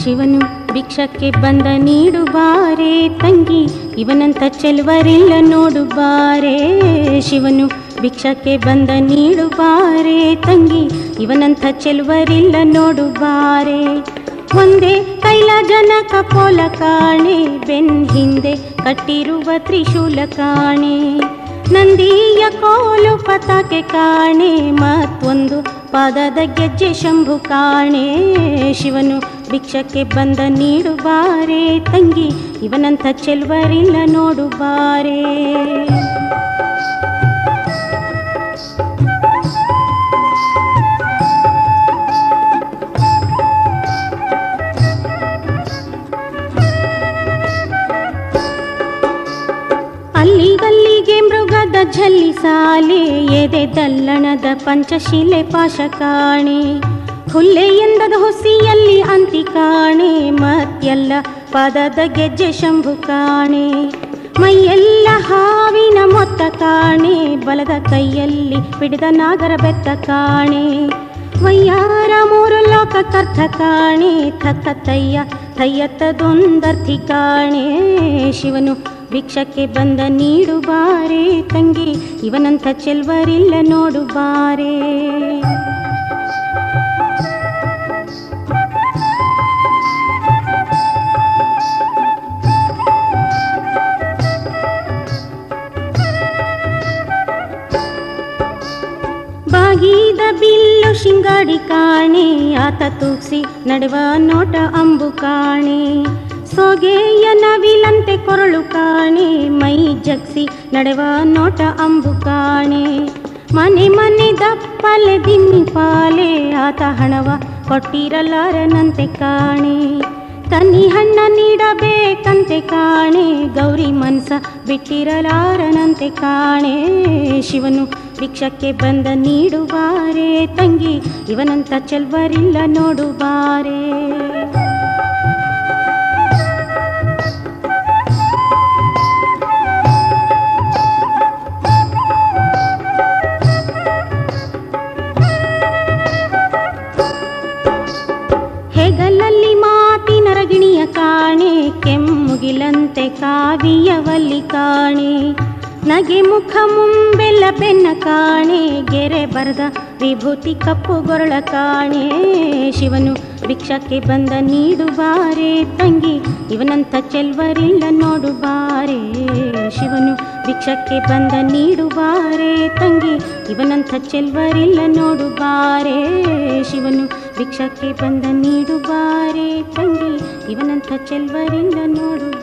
ಶಿವನು ಭಿಕ್ಷಕ್ಕೆ ಬಂದ ನೀಡು ಬಾರೆ ತಂಗಿ ಇವನಂತ ಚೆಲುವರಿಲ್ಲ ನೋಡು ಬಾರೆ ಶಿವನು ಭಿಕ್ಷಕ್ಕೆ ಬಂದ ನೀಡು ಬಾರೆ ತಂಗಿ ಇವನಂತ ಚೆಲುವರಿಲ್ಲ ನೋಡು ಬಾರೆ ಒಂದೇ ಕೈಲ ಜನಕ ಪೋಲ ಕಾಣೆ ಬೆನ್ ಹಿಂದೆ ಕಟ್ಟಿರುವ ತ್ರಿಶೂಲ ಕಾಣೆ ನಂದಿಯ ಕೋಲು ಪತಾಕೆ ಕಾಣೆ ಮತ್ತೊಂದು ಪಾದದ ಗೆಜ್ಜೆ ಶಂಭು ಕಾಣೆ ಶಿವನು ಭಿಕ್ಷಕ್ಕೆ ಬಂದ ನೀಡು ಬಾರೆ ತಂಗಿ ಇವನಂಥ ಚೆಲ್ವರಿಲ್ಲ ನೋಡು ಬಾರೆ ಅಲ್ಲಿಗಲ್ಲಿಗೆ ಮೃಗದ ಝಲ್ಲಿ ಸಾಲೆ ಎದೆ ದಲ್ಲಣದ ಪಂಚಶಿಲೆ ಪಾಶ ಕಾಣೆ ಹುಲ್ಲೆ ಎಂದದ ಹುಸಿಯಲ್ಲಿ ಅಂತಿ ಕಾಣೆ ಮತ್ತೆಲ್ಲ ಪದದ ಗೆಜ್ಜೆ ಶಂಭು ಕಾಣೆ ಮೈಯೆಲ್ಲ ಹಾವಿನ ಮೊತ್ತ ಕಾಣೆ ಬಲದ ಕೈಯಲ್ಲಿ ಬಿಡಿದ ನಾಗರ ಬೆತ್ತ ಕಾಣೆ ವಯ್ಯಾರ ಮೂರು ಲೋಕ ಕರ್ಥ ಕಾಣೆ ಥತ್ತ ತಯ್ಯ ತಯ್ಯತ್ತದೊಂದರ್ಥಿ ಕಾಣೆ ಶಿವನು ಭಿಕ್ಷಕ್ಕೆ ಬಂದ ನೀಡು ಬಾರೆ ತಂಗಿ ಇವನಂಥ ಚೆಲ್ವರಿಲ್ಲ ನೋಡು ಬಾರೆ ಬಾಗಿದ ಬಿಲ್ಲು ಶಿಂಗಾಡಿ ಕಾಣೆ ಆತ ತೂಗ್ಸಿ ನಡೆವ ನೋಟ ಅಂಬು ಕಾಣೆ ಸೊಗೆಯ ನವಿಲಂತೆ ಕೊರಳು ಕಾಣೆ ಮೈ ಜಗ್ಸಿ ನಡೆವ ನೋಟ ಅಂಬು ಕಾಣೆ ಮನೆ ಮನೆ ದಪ್ಪಲೆ ದಿಮ್ಮಿ ಪಾಲೆ ಆತ ಹಣವ ಕೊಟ್ಟಿರಲಾರನಂತೆ ಕಾಣೆ ತನ್ನಿ ಹಣ್ಣ ನೀಡಬೇಕಂತೆ ಕಾಣೆ ಗೌರಿ ಮನ್ಸ ಬಿಟ್ಟಿರಲಾರನಂತೆ ಕಾಣೆ ಶಿವನು ಭಿಕ್ಷಕ್ಕೆ ಬಂದ ನೀಡು ಬಾರೆ ತಂಗಿ ಇವನಂತ ಚೆಲ್ವರಿಲ್ಲ ನೋಡು ಬಾರೆ ಹೆಗಲಲ್ಲಿ ಮಾತಿನ ರಗಿಣಿಯ ಕಾಣೆ ಕೆಮ್ಮುಗಿಲಂತೆ ಕಾವಿಯವಲ್ಲಿ ಕಾಣೆ ನಗೆ ಮುಖ ಮುಂಬೆಲ್ಲ ಬೆನ್ನ ಕಾಣೆ ಗೆರೆ ಬರದ ವಿಭೂತಿ ಕಪ್ಪು ಗೊರಳ ಕಾಣೆ ಶಿವನು ಭಿಕ್ಷಕ್ಕೆ ಬಂದ ನೀಡು ಬಾರೆ ತಂಗಿ ಇವನಂತ ಚೆಲ್ವರಿಲ್ಲ ನೋಡು ಬಾರೆ ಶಿವನು ಭಿಕ್ಷಕ್ಕೆ ಬಂದ ನೀಡು ಬಾರೆ ತಂಗಿ ಇವನಂಥ ಚೆಲ್ವರಿಲ್ಲ ನೋಡು ಬಾರೆ ಶಿವನು ಭಿಕ್ಷಕ್ಕೆ ಬಂದ ನೀಡು ಬಾರೆ ತಂಗಿ ಇವನಂಥ ಚೆಲ್ವರಿಲ್ಲ ನೋಡು